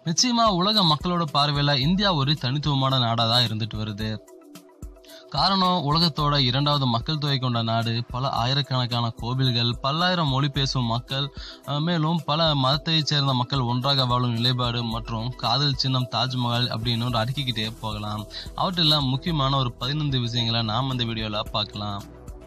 நிச்சயமா உலக மக்களோட பார்வையில இந்தியா ஒரு தனித்துவமான நாடா தான் இருந்துட்டு வருது காரணம் உலகத்தோட இரண்டாவது மக்கள் தொகை கொண்ட நாடு பல ஆயிரக்கணக்கான கோவில்கள் பல்லாயிரம் மொழி பேசும் மக்கள் அஹ், மேலும் பல மதத்தைச் சேர்ந்த மக்கள் ஒன்றாக வாழும் நிலைப்பாடு மற்றும் காதல் சின்னம் தாஜ்மஹால் அப்படின்னு ஒரு அடுக்கிக்கிட்டே போகலாம் அவற்றில் முக்கியமான ஒரு பதினைந்து விஷயங்களை நாம் இந்த வீடியோல பார்க்கலாம்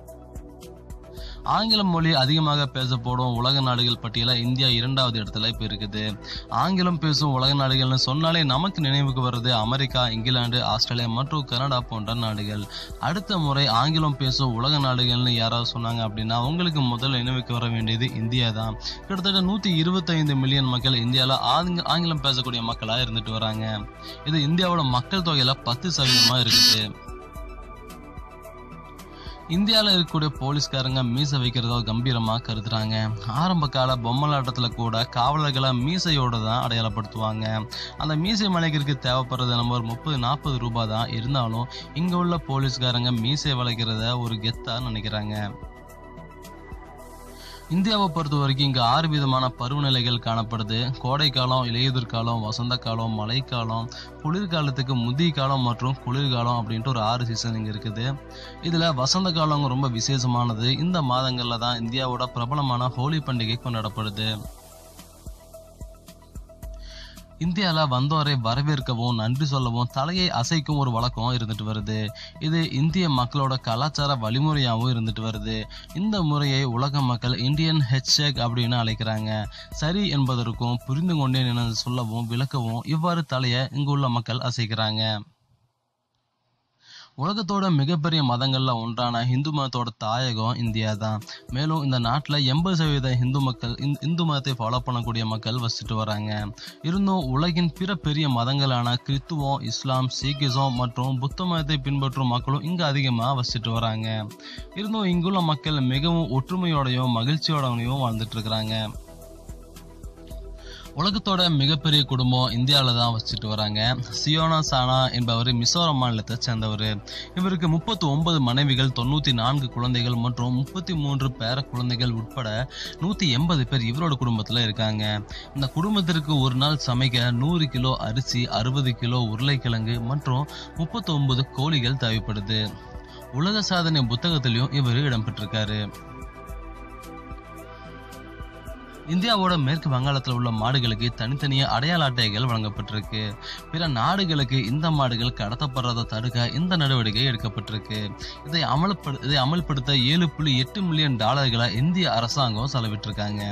ஆங்கில மொழி அதிகமாக பேசப்படும் உலக நாடுகள் பட்டியல இந்தியா இரண்டாவது இடத்துல இப்ப இருக்குது ஆங்கிலம் பேசும் உலக நாடுகள்னு சொன்னாலே நமக்கு நினைவுக்கு வர்றது அமெரிக்கா இங்கிலாந்து ஆஸ்திரேலியா மற்றும் கனடா போன்ற நாடுகள் அடுத்த முறை ஆங்கிலம் பேசும் உலக நாடுகள்னு யாராவது சொன்னாங்க அப்படின்னா உங்களுக்கு முதல்ல நினைவுக்கு வர வேண்டியது இந்தியா தான் கிட்டத்தட்ட நூத்தி இருபத்தைந்து மில்லியன் மக்கள் இந்தியால ஆங்க- ஆங்கிலம் பேசக்கூடிய மக்களா இருந்துட்டு வராங்க இது இந்தியாவோட மக்கள் தொகையில பத்து சதவீதமா இருக்குது இந்தியாவில் இருக்கக்கூடிய போலீஸ்காரங்க மீசை வைக்கிறதோ கம்பீரமா கருதுறாங்க ஆரம்ப கால பொம்மலாட்டத்துல கூட காவலர்களை மீசையோட தான் அடையாளப்படுத்துவாங்க அந்த மீசை மலைக்கிறதுக்கு தேவைப்படுறது நம்ம ஒரு முப்பது நாற்பது ரூபாய் தான் இருந்தாலும் இங்க உள்ள போலீஸ்காரங்க மீசை வளைக்கிறத ஒரு கெத்தா நினைக்கிறாங்க இந்தியாவை பொறுத்த வரைக்கும் இங்க ஆறு விதமான பருவநிலைகள் காணப்படுது கோடை காலம் இலையுதிர் காலம் வசந்த காலம் மழைக்காலம் குளிர்காலத்துக்கு முதிய காலம் மற்றும் குளிர்காலம் அப்படின்ட்டு ஒரு ஆறு சீசன் இங்க இருக்குது இதுல வசந்த காலம் ரொம்ப விசேஷமானது இந்த மாதங்கள்ல தான் இந்தியாவோட பிரபலமான ஹோலி பண்டிகை கொண்டாடப்படுது இந்தியால வந்தோரை வரவேற்கவும் நன்றி சொல்லவும் தலையை அசைக்கும் ஒரு வழக்கம் இருந்துட்டு வருது இது இந்திய மக்களோட கலாச்சார வழிமுறையாகவும் இருந்துட்டு வருது இந்த முறையை உலக மக்கள் இந்தியன் ஹெட்ஷேக் அப்படின்னு அழைக்கிறாங்க சரி என்பதற்கும் புரிந்து கொண்டேன் என சொல்லவும் விளக்கவும் இவ்வாறு தலையை இங்குள்ள மக்கள் அசைக்கிறாங்க உலகத்தோட மிகப்பெரிய மதங்கள்ல ஒன்றான இந்து மதத்தோட தாயகம் இந்தியா தான் மேலும் இந்த நாட்டுல எண்பது சதவீத இந்து மக்கள் இந்த- இந்து மதத்தை ஃபாலோ பண்ணக்கூடிய மக்கள் வசிச்சுட்டு வராங்க இருந்தும் உலகின் பிற பெரிய மதங்களான கிறித்துவம் இஸ்லாம் சீக்கிசம் மற்றும் புத்த மதத்தை பின்பற்றும் மக்களும் இங்க அதிகமா வசிச்சுட்டு வராங்க இருந்தும் இங்குள்ள மக்கள் மிகவும் ஒற்றுமையோடையும் மகிழ்ச்சியோடையும் வாழ்ந்துட்டு இருக்கிறாங்க உலகத்தோட மிகப்பெரிய குடும்பம் இந்தியாவில தான் வச்சுட்டு வராங்க சியோனா சானா என்பவர் மிசோரம் மாநிலத்தை சேர்ந்தவர் இவருக்கு முப்பத்தி ஒன்பது மனைவிகள் தொண்ணூத்தி நான்கு குழந்தைகள் மற்றும் முப்பத்தி மூன்று பேர குழந்தைகள் உட்பட நூத்தி எண்பது பேர் இவரோட குடும்பத்துல இருக்காங்க இந்த குடும்பத்திற்கு ஒரு நாள் சமைக்க நூறு கிலோ அரிசி அறுபது கிலோ உருளைக்கிழங்கு மற்றும் முப்பத்தி ஒன்பது கோழிகள் தேவைப்படுது உலக சாதனை புத்தகத்திலையும் இவர் இடம்பெற்றிருக்காரு இந்தியாவோட மேற்கு வங்காளத்தில் உள்ள மாடுகளுக்கு தனித்தனிய அடையாள அட்டைகள் வழங்கப்பட்டிருக்கு பிற நாடுகளுக்கு இந்த மாடுகள் கடத்தப்படுறதை தடுக்க இந்த நடவடிக்கை எடுக்கப்பட்டிருக்கு இதை அமல்படு இதை அமல்படுத்த ஏழு புள்ளி எட்டு மில்லியன் டாலர்களை இந்திய அரசாங்கம் செலவிட்டிருக்காங்க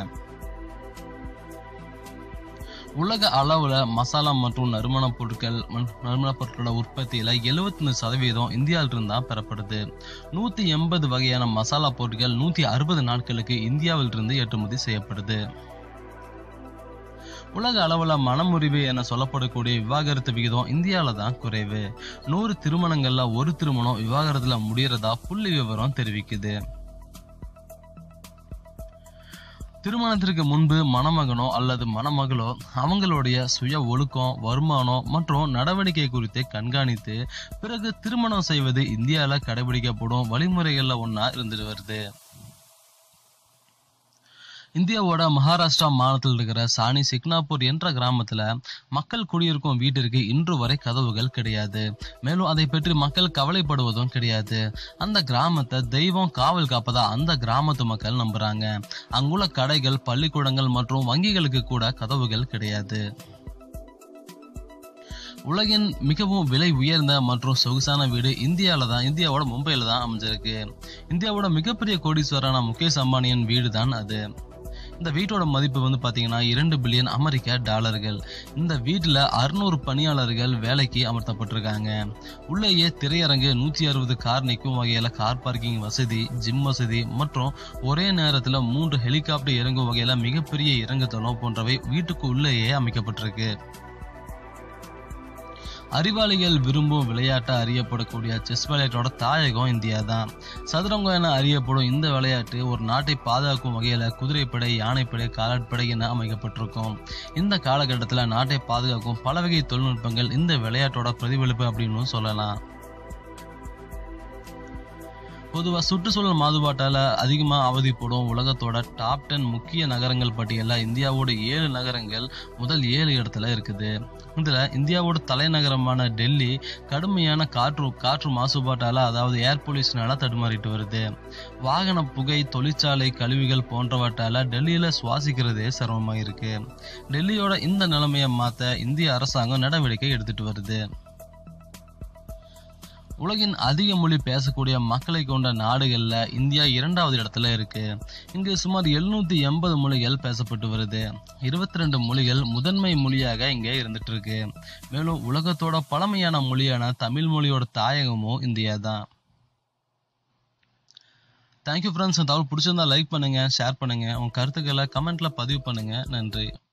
உலக அளவுல மசாலா மற்றும் நறுமணப் பொருட்கள் ம- நறுமணப் பொருட்களோட உற்பத்தியில 75% சதவீதம் இந்தியாவிலிருந்து தான் பெறப்படுது நூத்தி எண்பது வகையான மசாலா பொருட்கள் நூத்தி அறுபது நாட்களுக்கு இந்தியாவிலிருந்து ஏற்றுமதி செய்யப்படுது உலக அளவுல மனமுறிவு என சொல்லப்படக்கூடிய விவாகரத்து விகிதம் இந்தியாவில தான் குறைவு நூறு திருமணங்கள்ல ஒரு திருமணம் விவாகரத்துல முடியறதா புள்ளி விவரம் தெரிவிக்குது திருமணத்திற்கு முன்பு மணமகனோ அல்லது மணமகளோ அவங்களுடைய சுய ஒழுக்கம் வருமானம் மற்றும் நடவடிக்கை குறித்து கண்காணித்து பிறகு திருமணம் செய்வது இந்தியாவில் கடைபிடிக்கப்படும் வழிமுறைகள்ல ஒண்ணா இருந்துட்டு வருது இந்தியாவோட மகாராஷ்டிரா மாநிலத்தில் இருக்கிற சாணி சிக்னாப்பூர் என்ற கிராமத்துல மக்கள் குடியிருக்கும் வீட்டிற்கு இன்று வரை கதவுகள் கிடையாது மேலும் அதை பற்றி மக்கள் கவலைப்படுவதும் கிடையாது அந்த கிராமத்தை தெய்வம் காவல் காப்பதா அந்த கிராமத்து மக்கள் நம்புறாங்க அங்குள்ள கடைகள் பள்ளிக்கூடங்கள் மற்றும் வங்கிகளுக்கு கூட கதவுகள் கிடையாது உலகின் மிகவும் விலை உயர்ந்த மற்றும் சொகுசான வீடு இந்தியாவில தான் இந்தியாவோட மும்பையில தான் அமைஞ்சிருக்கு இந்தியாவோட மிகப்பெரிய கோடீஸ்வரான முகேஷ் அம்பானியின் வீடு தான் அது இந்த வீட்டோட மதிப்பு வந்து பாத்தீங்கன்னா இரண்டு பில்லியன் அமெரிக்க டாலர்கள் இந்த வீட்டுல அறுநூறு பணியாளர்கள் வேலைக்கு அமர்த்தப்பட்டிருக்காங்க உள்ளேயே திரையரங்கு நூத்தி அறுபது கார் நிற்கும் வகையில கார் பார்க்கிங் வசதி ஜிம் வசதி மற்றும் ஒரே நேரத்துல மூன்று ஹெலிகாப்டர் இறங்கும் வகையில மிகப்பெரிய இறங்குதளம் போன்றவை வீட்டுக்கு உள்ளேயே அமைக்கப்பட்டிருக்கு அறிவாளிகள் விரும்பும் விளையாட்டா அறியப்படக்கூடிய செஸ் விளையாட்டோட தாயகம் இந்தியா தான் சதுரங்கம் என அறியப்படும் இந்த விளையாட்டு ஒரு நாட்டை பாதுகாக்கும் வகையில குதிரைப்படை யானைப்படை காலாட்படை என அமைக்கப்பட்டிருக்கும் இந்த காலகட்டத்துல நாட்டை பாதுகாக்கும் பல வகை தொழில்நுட்பங்கள் இந்த விளையாட்டோட பிரதிபலிப்பு அப்படின்னு சொல்லலாம் பொதுவாக சுற்றுச்சூழல் மாசுபாட்டால் அதிகமாக அவதிப்படும் உலகத்தோட டாப் டென் முக்கிய நகரங்கள் பட்டியலில் இந்தியாவோட ஏழு நகரங்கள் முதல் ஏழு இடத்துல இருக்குது இதில் இந்தியாவோட தலைநகரமான டெல்லி கடுமையான காற்று காற்று மாசுபாட்டால் அதாவது ஏர் பொல்யூஷனால தடுமாறிட்டு வருது வாகன புகை தொழிற்சாலை கழிவுகள் போன்றவற்றால டெல்லியில் சுவாசிக்கிறதே சிரமமாக இருக்கு டெல்லியோட இந்த நிலைமையை மாற்ற இந்திய அரசாங்கம் நடவடிக்கை எடுத்துட்டு வருது உலகின் அதிக மொழி பேசக்கூடிய மக்களை கொண்ட நாடுகள்ல இந்தியா இரண்டாவது இடத்துல இருக்கு இங்கு சுமார் எழுநூத்தி எண்பது மொழிகள் பேசப்பட்டு வருது இருபத்தி ரெண்டு மொழிகள் முதன்மை மொழியாக இங்கே இருந்துட்டு இருக்கு மேலும் உலகத்தோட பழமையான மொழியான தமிழ் மொழியோட தாயகமும் இந்தியா தான் தேங்க்யூ ஃப்ரெண்ட்ஸ் தகவல் பிடிச்சிருந்தா லைக் பண்ணுங்க ஷேர் பண்ணுங்க உங்க கருத்துக்களை கமெண்ட்ல பதிவு பண்ணுங்க நன்றி